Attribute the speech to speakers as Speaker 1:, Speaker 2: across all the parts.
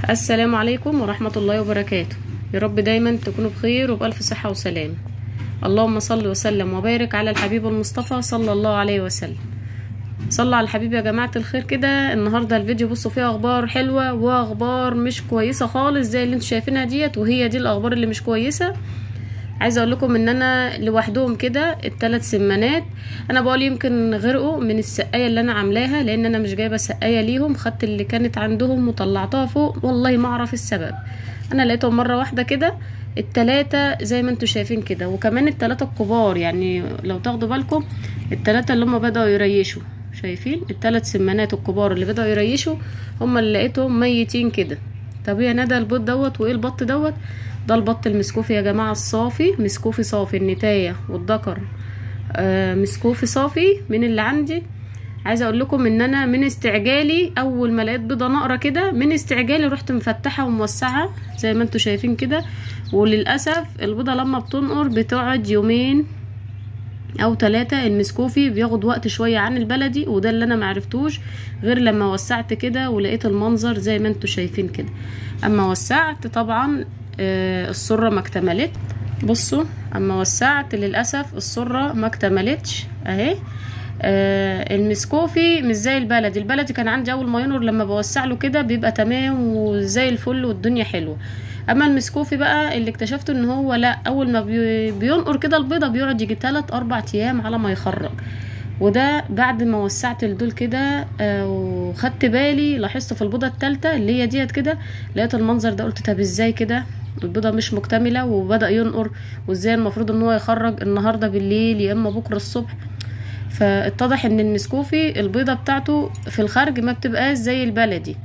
Speaker 1: السلام عليكم ورحمة الله وبركاته يا رب دايما تكونوا بخير وبألف صحة وسلامة اللهم صل وسلم وبارك على الحبيب المصطفى صلى الله عليه وسلم صلى على الحبيب يا جماعة الخير كده النهاردة الفيديو بصوا فيه أخبار حلوة وأخبار مش كويسة خالص زي اللي انتوا شايفينها ديت وهي دي الأخبار اللي مش كويسة عايزه اقول لكم ان انا لوحدهم كده الثلاث سمانات انا بقول يمكن غرقوا من السقايه اللي انا عاملاها لان انا مش جايبه سقايه ليهم خدت اللي كانت عندهم وطلعتها فوق والله ما اعرف السبب انا لقيتهم مره واحده كده التلاتة زي ما انتوا شايفين كده وكمان التلاتة الكبار يعني لو تاخدوا بالكم التلاتة اللي هم بدأوا يريشوا شايفين التلات سمانات الكبار اللي بدأوا يريشوا هم اللي لقيتهم ميتين كده طب يا ندى البيض دوت وايه البط دوت ده البط المسكوفي يا جماعة الصافي مسكوفي صافي النتاية والذكر آه مسكوفي صافي من اللي عندي عايزه اقول لكم ان انا من استعجالي اول ما لقيت بيضه نقره كده من استعجالي رحت مفتحه وموسعه زي ما انتوا شايفين كده وللاسف البيضه لما بتنقر بتقعد يومين او ثلاثة المسكوفي بياخد وقت شوية عن البلدي وده اللي انا معرفتوش غير لما وسعت كده ولقيت المنظر زي ما انتوا شايفين كده اما وسعت طبعا آه السرة ما اكتملت بصوا اما وسعت للاسف السرة ما اكتملتش اهي آه المسكوفي مش زي البلدي البلدي كان عندي اول ما ينور لما بوسع له كده بيبقى تمام وزي الفل والدنيا حلوه اما المسكوفي بقى اللي اكتشفته ان هو لا اول ما بي بينقر كده البيضه بيقعد يجي 3 4 ايام على ما يخرج وده بعد ما وسعت الدول كده آه وخدت بالي لاحظت في البيضه الثالثه اللي هي ديت كده لقيت المنظر ده قلت طب ازاي كده البيضه مش مكتمله وبدا ينقر وازاي المفروض ان هو يخرج النهارده بالليل يا اما بكره الصبح فاتضح ان المسكوفي البيضه بتاعته في الخارج ما بتبقاش زي البلدي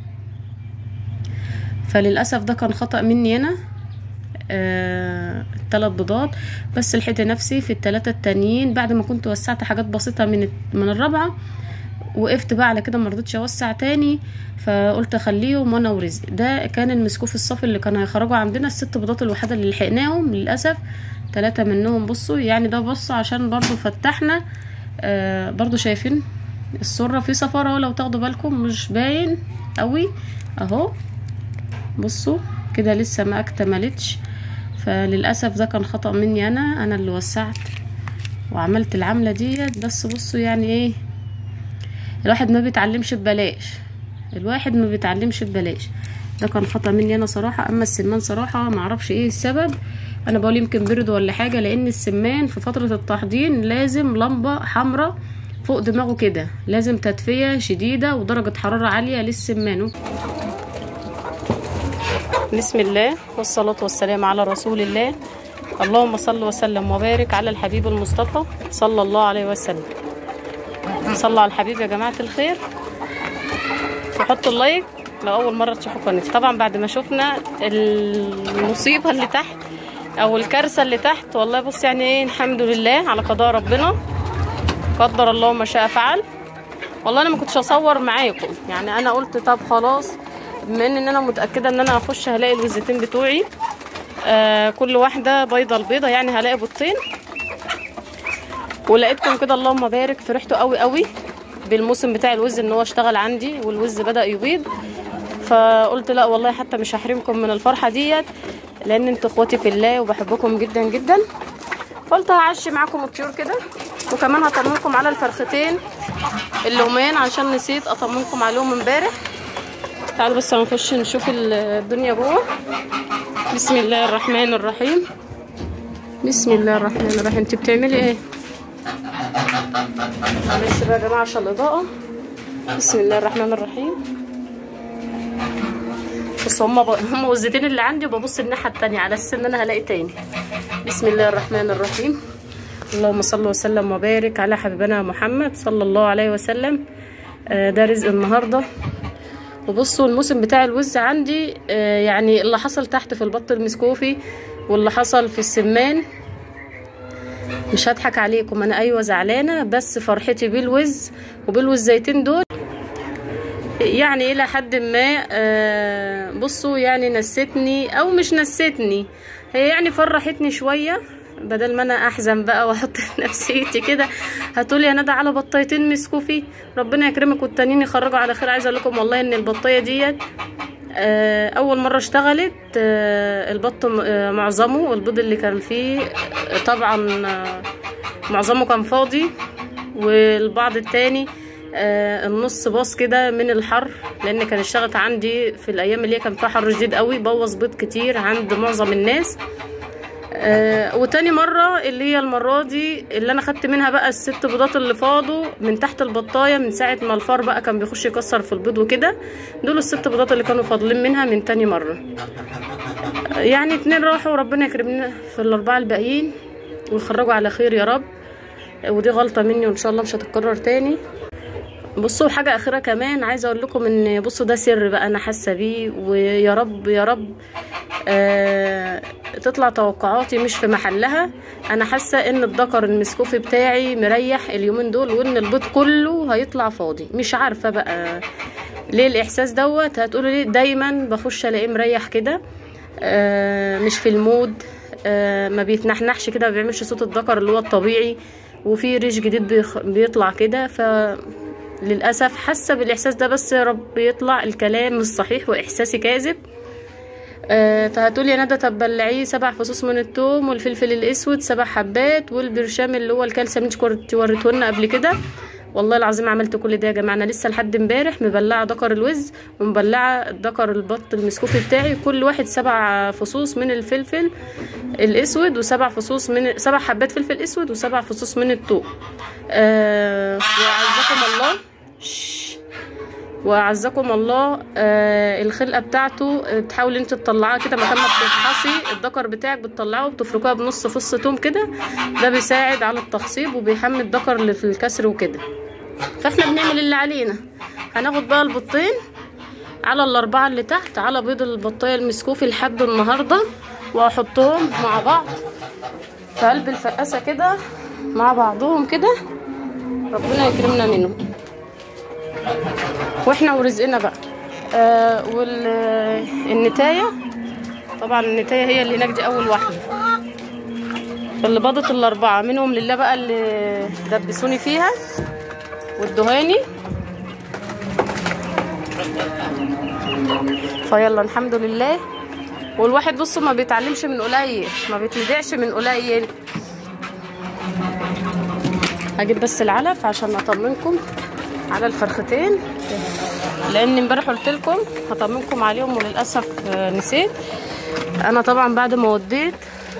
Speaker 1: فللاسف ده كان خطا مني انا آه الثلاث بيضات بس لحقت نفسي في الثلاثه التانيين بعد ما كنت وسعت حاجات بسيطه من من الرابعه وقفت بقى على كده مرضتش اوسع تاني فقلت اخليهم وانا ورزق ده كان المسكوف الصافي اللي كانوا هيخرجوا عندنا الست بيضات الوحيده اللي لحقناهم للاسف ثلاثه منهم بصوا يعني ده بصوا عشان برضو فتحنا آه برضو شايفين السرة في صفارة لو تاخدوا بالكم مش باين قوي اهو بصوا كده لسه ما اكتملتش فللاسف ده كان خطأ مني انا انا اللي وسعت وعملت العملة ديت بس بصوا يعني ايه الواحد ما بيتعلمش ببلاش الواحد ما بيتعلمش ببلاش ده كان خطأ مني انا صراحة اما السمان صراحة معرفش ايه السبب انا بقول يمكن برد ولا حاجة لان السمان في فترة التحضير لازم لمبة حمراء فوق دماغه كده لازم تدفية شديدة ودرجة حرارة عالية للسمان بسم الله والصلاة والسلام على رسول الله اللهم صل وسلم وبارك على الحبيب المصطفى صلى الله عليه وسلم صلى على الحبيب يا جماعة الخير وحطوا اللايك لو أول مرة تشوفوا قناتي طبعا بعد ما شفنا المصيبة اللي تحت او الكارثه اللي تحت والله بص يعني ايه الحمد لله على قضاء ربنا قدر الله ما شاء فعل والله انا ما كنتش اصور معاكم يعني انا قلت طب خلاص بما ان انا متاكده ان انا هخش هلاقي الوزتين بتوعي آه كل واحده بيضه البيضه يعني هلاقي بيضتين ولقيتكم كده اللهم بارك فرحتوا قوي قوي بالموسم بتاع الوز ان هو اشتغل عندي والوز بدا يبيض فقلت لا والله حتى مش هحرمكم من الفرحه ديت لان انتوا اخواتي في الله وبحبكم جدا جدا قلت هعشي معاكم الطيور كده وكمان هطمنكم على الفرختين اللومان عشان نسيت اطمنكم عليهم امبارح تعالوا بس هنخش نشوف الدنيا جوه بسم الله الرحمن الرحيم بسم الله الرحمن الرحيم انت بتعملي ايه معلش بقى يا جماعه عشان الاضاءه بسم الله الرحمن الرحيم بص هما ب... هما وزتين اللي عندي وببص الناحيه التانية على اساس ان انا هلاقي تاني بسم الله الرحمن الرحيم اللهم صل وسلم وبارك على حبيبنا محمد صلى الله عليه وسلم آه ده رزق النهارده وبصوا الموسم بتاع الوز عندي آه يعني اللي حصل تحت في البط المسكوفي واللي حصل في السمان مش هضحك عليكم انا ايوه زعلانه بس فرحتي بالوز وبالوزيتين دول يعني الى حد ما آه بصوا يعني نستني او مش نستني هي يعني فرحتني شويه بدل ما انا احزن بقى واحط في نفسيتي كده هتقولي يا ندى على بطايتين مسكوفي ربنا يكرمك والتانيين يخرجوا على خير عايزه اقول لكم والله ان البطايه ديت آه، اول مره اشتغلت آه، البط م- آه، معظمه البيض اللي كان فيه آه، طبعا آه، معظمه كان فاضي والبعض التاني آه، النص باص كده من الحر لان كان اشتغلت عندي في الايام اللي هي كان فيها حر شديد قوي بوظ بيض كتير عند معظم الناس آه وتاني مرة اللي هي المرة دي اللي انا خدت منها بقى الست بيضات اللي فاضوا من تحت البطاية من ساعة ما الفار بقى كان بيخش يكسر في البيض وكده دول الست بيضات اللي كانوا فاضلين منها من تاني مرة آه، يعني اتنين راحوا وربنا يكرمنا في الاربعة الباقيين ويخرجوا على خير يا رب آه، ودي غلطة مني وان شاء الله مش هتتكرر تاني بصوا حاجة أخيرة كمان عايزة أقول لكم إن بصوا ده سر بقى أنا حاسة بيه ويا رب يا رب آه تطلع توقعاتي مش في محلها أنا حاسة إن الذكر المسكوفي بتاعي مريح اليومين دول وإن البيض كله هيطلع فاضي مش عارفة بقى ليه الإحساس دوت هتقولوا ليه دايما بخش ألاقيه مريح كده آه مش في المود آه ما بيتنحنحش كده ما بيعملش صوت الذكر اللي هو الطبيعي وفي ريش جديد بيخ... بيطلع كده ف للأسف حاسة بالإحساس ده بس يا رب يطلع الكلام الصحيح وإحساسي كاذب آه فهتقولي يا ندى طب بلعيه سبع فصوص من التوم والفلفل الأسود سبع حبات والبرشام اللي هو الكالسيوم انت كنت وريته لنا قبل كده والله العظيم عملت كل ده يا جماعه انا لسه لحد امبارح مبلعه دكر الوز ومبلعه دكر البط المسكوفي بتاعي كل واحد سبع فصوص من الفلفل الاسود وسبع فصوص من سبع حبات فلفل اسود وسبع فصوص من الثوم آه وعزكم الله شش. وعزكم الله آه الخلقه بتاعته آه، بتحاولي انت تطلعها كده مكان ما بتفحصي الدكر بتاعك بتطلعه وبتفركوها بنص فص توم كده ده بيساعد على التخصيب وبيحمي الدكر اللي في الكسر وكده فاحنا بنعمل اللي علينا هناخد بقى البطين على الاربعه اللي تحت على بيض البطايه المسكوفي لحد النهارده واحطهم مع بعض في قلب الفقاسه كده مع بعضهم كده ربنا يكرمنا منهم واحنا ورزقنا بقى آه والنتايه طبعا النتايه هي اللي هناك دي اول واحده اللي بضت الاربعه منهم لله بقى اللي دبسوني فيها والدهاني فيلا الحمد لله والواحد بصوا ما بيتعلمش من قليل ما بيتلدعش من قليل هجيب بس العلف عشان اطمنكم على الفرختين لان امبارح قلت لكم هطمنكم عليهم وللاسف آه، نسيت انا طبعا بعد ما وديت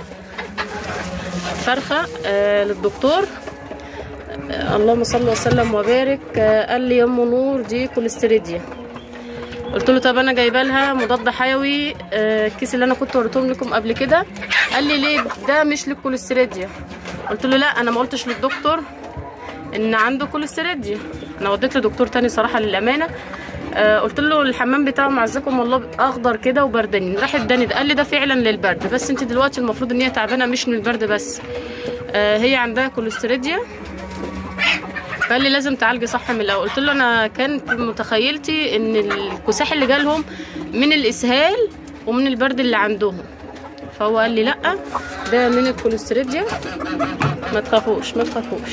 Speaker 1: فرخه آه، للدكتور آه، اللهم صل وسلم وبارك آه، قال لي يا ام نور دي كوليستيريديا قلت له طب انا جايبه لها مضاد حيوي آه، الكيس اللي انا كنت وريتهم لكم قبل كده قال لي ليه ده مش للكوليستيريديا قلت له لا انا ما قلتش للدكتور ان عنده كوليستيريديا انا وديت لدكتور تاني صراحه للامانه آه قلت له الحمام بتاعه معزكم والله اخضر كده وبرداني راح اداني ده قال لي ده فعلا للبرد بس انت دلوقتي المفروض ان هي تعبانه مش من البرد بس آه هي عندها كوليستيريديا فقال لي لازم تعالجي صح من الاول قلت له انا كان في متخيلتي ان الكساح اللي جالهم من الاسهال ومن البرد اللي عندهم فهو قال لي لا ده من الكوليستيريديا ما تخافوش ما تخافوش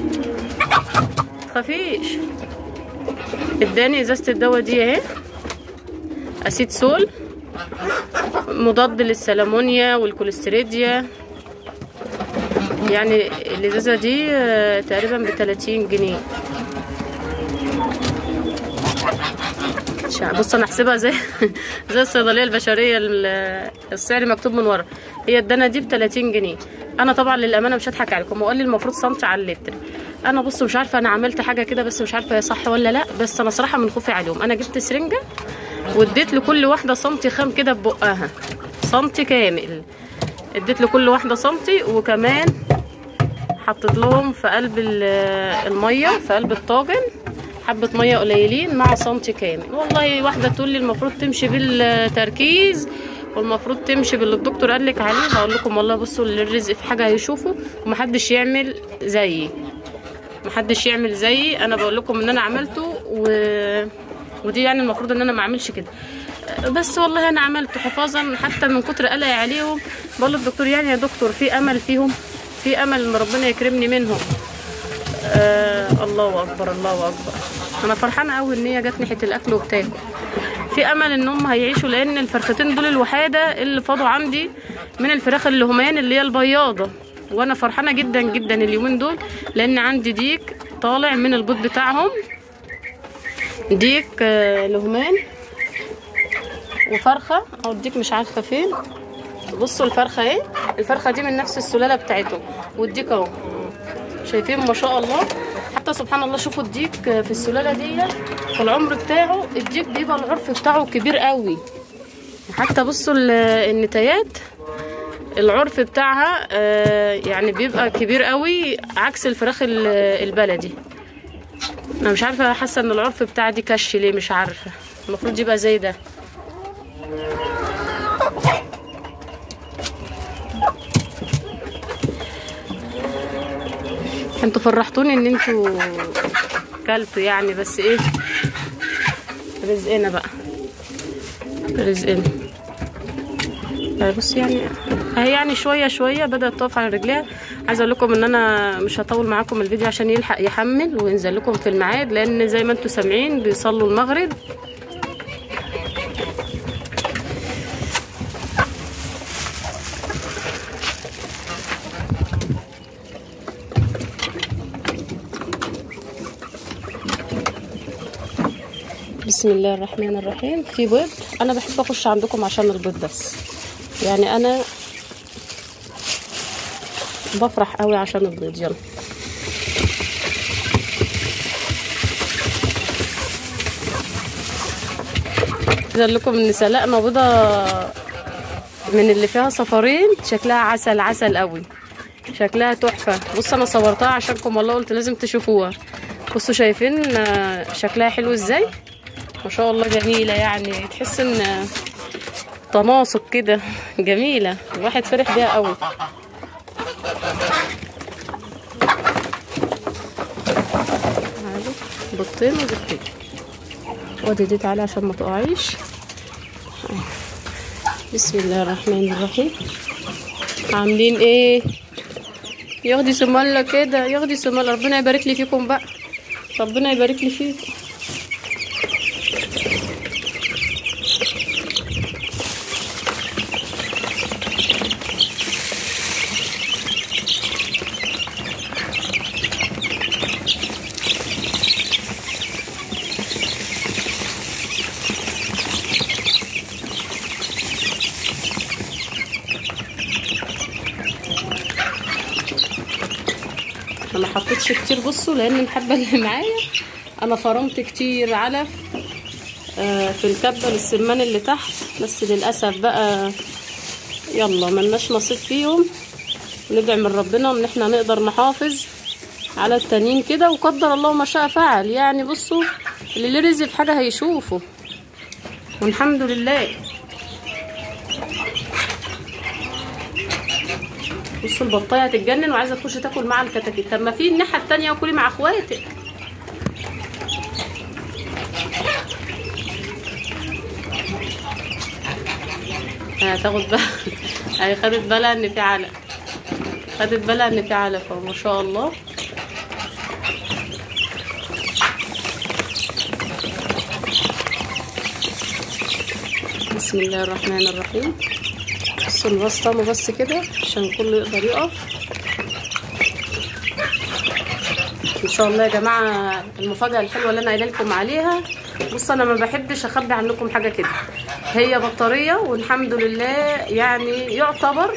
Speaker 1: تخافيش اداني ازازه الدواء دي اهي اسيد سول مضاد للسلمونيا والكوليستيريديا يعني الازازه دي آه، تقريبا ب 30 جنيه شع- بص انا احسبها زي زي الصيدليه البشريه ال- السعر مكتوب من ورا هي الدنا دي ب 30 جنيه انا طبعا للامانه مش هضحك عليكم وقال لي المفروض سنتي على اللتر انا بص مش عارفه انا عملت حاجه كده بس مش عارفه هي صح ولا لا بس انا صراحه من خوفي عليهم انا جبت سرنجه واديت لكل واحده سنتي خام كده ببقها سنتي كامل اديت لكل واحده سنتي وكمان حطيت لهم في قلب ال- الميه في قلب الطاجن حبه ميه قليلين مع سنتي كامل والله واحده تقول لي المفروض تمشي بالتركيز والمفروض تمشي باللي الدكتور قال لك عليه هقول لكم والله بصوا اللي الرزق في حاجه هيشوفه ومحدش يعمل زيي محدش يعمل زيي انا بقول لكم ان انا عملته و... ودي يعني المفروض ان انا ما اعملش كده بس والله انا عملت حفاظا حتى من كتر قلقي عليهم بقول للدكتور يعني يا دكتور في امل فيهم في امل ان ربنا يكرمني منهم آه الله اكبر الله اكبر انا فرحانه قوي ان هي جت ناحيه الاكل وبتاكل في امل ان هم هيعيشوا لان الفرختين دول الوحيده اللي فاضوا عندي من الفراخ اللهمان اللي هي البياضه وانا فرحانه جدا جدا اليومين دول لان عندي ديك طالع من البيض بتاعهم ديك آه، لهمان وفرخه او الديك مش عارفه فين بصوا الفرخه اهي الفرخه دي من نفس السلاله بتاعتهم والديك اهو شايفين ما شاء الله حتى سبحان الله شوفوا الديك في السلاله دي في العمر بتاعه الديك بيبقى العرف بتاعه كبير قوي حتى بصوا ال- النتايات العرف بتاعها آه، يعني بيبقى كبير قوي عكس الفراخ ال- البلدي انا مش عارفه حاسه ان العرف بتاعها دي كش ليه مش عارفه المفروض يبقى زي ده انتوا فرحتوني ان انتوا كلتوا يعني بس ايه رزقنا بقى رزقنا آه، بص يعني اهي يعني شويه شويه بدات تقف على رجليها عايزه اقول لكم ان انا مش هطول معاكم الفيديو عشان يلحق يحمل وينزل لكم في الميعاد لان زي ما انتوا سامعين بيصلوا المغرب بسم الله الرحمن الرحيم في بيض انا بحب اخش عندكم عشان البيض بس يعني انا بفرح قوي عشان البيض يلا عايزه لكم ان سلقنا بيضه من اللي فيها صفارين شكلها عسل عسل قوي شكلها تحفه بص انا صورتها عشانكم والله قلت لازم تشوفوها بصوا شايفين آه، شكلها حلو ازاي ما شاء الله جميله يعني تحس ان تناسق كده جميله الواحد فرح بيها قوي عادي بيضتين وبيضتين وادي دي تعالى عشان ما تقعيش بسم الله الرحمن الرحيم عاملين ايه ياخدي سمالة كده ياخدي سمالة ربنا يبارك لي فيكم بقى ربنا يبارك لي فيكم انا ما حطيتش كتير بصوا لان الحبه اللي معايا انا فرمت كتير علف آه، في الكبه للسمان اللي تحت بس للاسف بقى يلا ملناش نصيب فيهم وندعي من ربنا ان احنا نقدر نحافظ على التانيين كده وقدر الله ما شاء فعل يعني بصوا اللي ليه رزق في حاجه هيشوفه والحمد لله بصوا البطايه هتتجنن وعايزه تخش تاكل مع الكتاكيت طب ما في الناحيه التانية وكلي مع اخواتك هتاخد بقى هي خدت بالها ان في علق خدت بالها ان في علق اهو ما شاء الله بسم الله الرحمن الرحيم بصوا نبسطمه بس كده عشان كله يقدر يقف ان شاء الله يا جماعه المفاجاه الحلوه اللي انا قايله لكم عليها بص انا ما بحبش اخبي عنكم حاجه كده هي بطاريه والحمد لله يعني يعتبر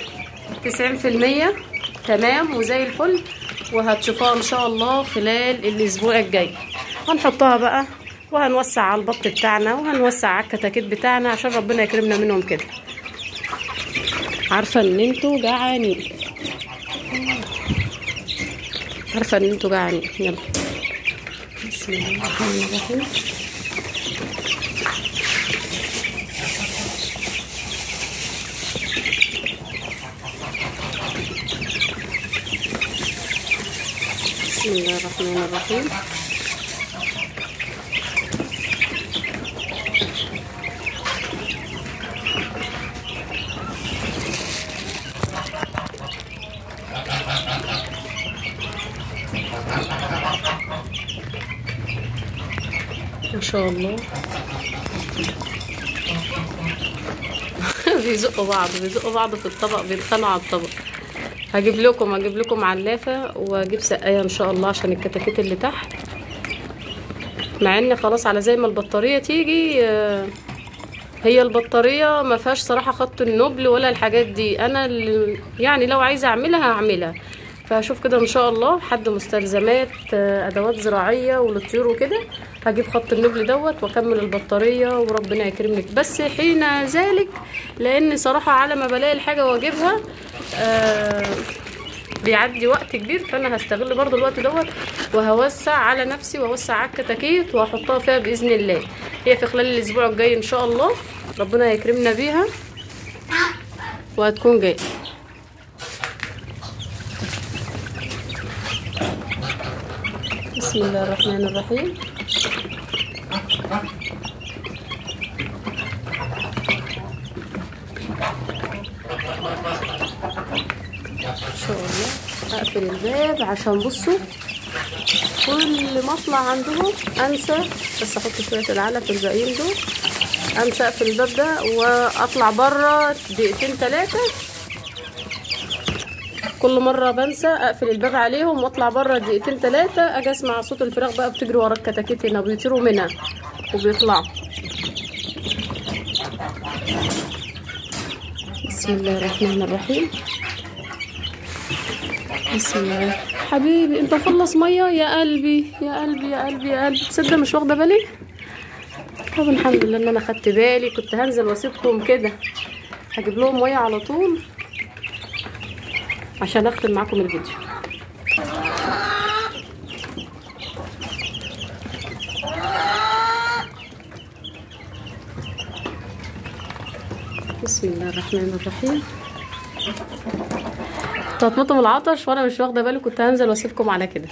Speaker 1: 90% تمام وزي الفل وهتشوفوها ان شاء الله خلال الاسبوع الجاي هنحطها بقى وهنوسع على البط بتاعنا وهنوسع على الكتاكيت بتاعنا عشان ربنا يكرمنا منهم كده عارفه ان انتوا جعانين عارفه ان انتوا جعانين يلا بسم الله الرحمن الرحيم بسم الله الرحمن الرحيم ما شاء الله بيزقوا بعض بيزقوا بعض في الطبق بيتخانقوا على الطبق هجيب لكم هجيب لكم علافه واجيب سقايه ان شاء الله عشان الكتاكيت اللي تحت مع ان خلاص على زي ما البطاريه تيجي آه، هي البطاريه ما فيهاش صراحه خط النبل ولا الحاجات دي انا اللي- يعني لو عايزه اعملها هعملها فهشوف كده ان شاء الله حد مستلزمات آه، ادوات زراعيه وللطيور وكده هجيب خط النبل دوت واكمل البطاريه وربنا يكرمني بس حين ذلك لان صراحه على ما بلاقي الحاجه واجيبها آه بيعدي وقت كبير فانا هستغل برضو الوقت دوت وهوسع على نفسي واوسع على الكتاكيت وهحطها فيها باذن الله هي في خلال الاسبوع الجاي ان شاء الله ربنا يكرمنا بيها وهتكون جايه بسم الله الرحمن الرحيم ان شاء الله اقفل الباب عشان بصوا كل ما اطلع عندهم انسى بس احط شويه العلف الباقيين دول انسى اقفل الباب ده واطلع بره دقيقتين ثلاثه كل مره بنسى اقفل الباب عليهم واطلع بره دقيقتين ثلاثه اجي اسمع صوت الفراخ بقى بتجري ورا الكتاكيت هنا بيطيروا منها وبيطلعوا بسم الله الرحمن الرحيم بسم الله حبيبي انت مخلص ميه يا قلبي يا قلبي يا قلبي يا قلبي تصدق مش واخده بالي طب الحمد لله ان انا خدت بالي كنت هنزل واسيبكم كده هجيب لهم ميه على طول عشان اختم معاكم الفيديو بسم الله الرحمن الرحيم تطمطوا من العطش وانا مش واخده بالي كنت هنزل واسيبكم على كده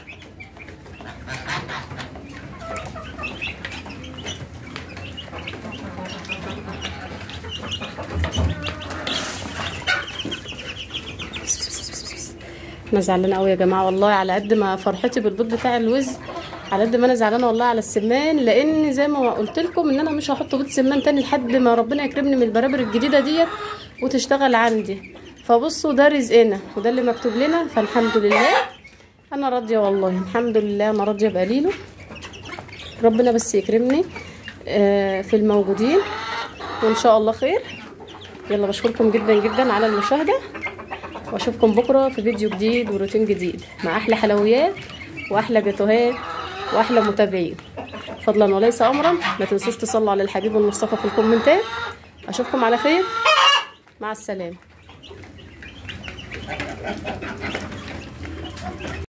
Speaker 1: انا زعلانه قوي يا جماعه والله على قد ما فرحتي بالبيض بتاع الوز على قد ما انا زعلانه والله على السمان لان زي ما قلت لكم ان انا مش هحط بيض سمان تاني لحد ما ربنا يكرمني من البرابر الجديده ديت وتشتغل عندي فبصوا ده رزقنا وده اللي مكتوب لنا فالحمد لله انا راضيه والله الحمد لله انا راضيه بقليله ربنا بس يكرمني آه، في الموجودين وان شاء الله خير يلا بشكركم جدا جدا على المشاهده واشوفكم بكره في فيديو جديد وروتين جديد مع احلى حلويات واحلى جاتوهات واحلى متابعين فضلا وليس امرا ما تنسوش تصلوا على الحبيب المصطفى في الكومنتات اشوفكم على خير مع السلامه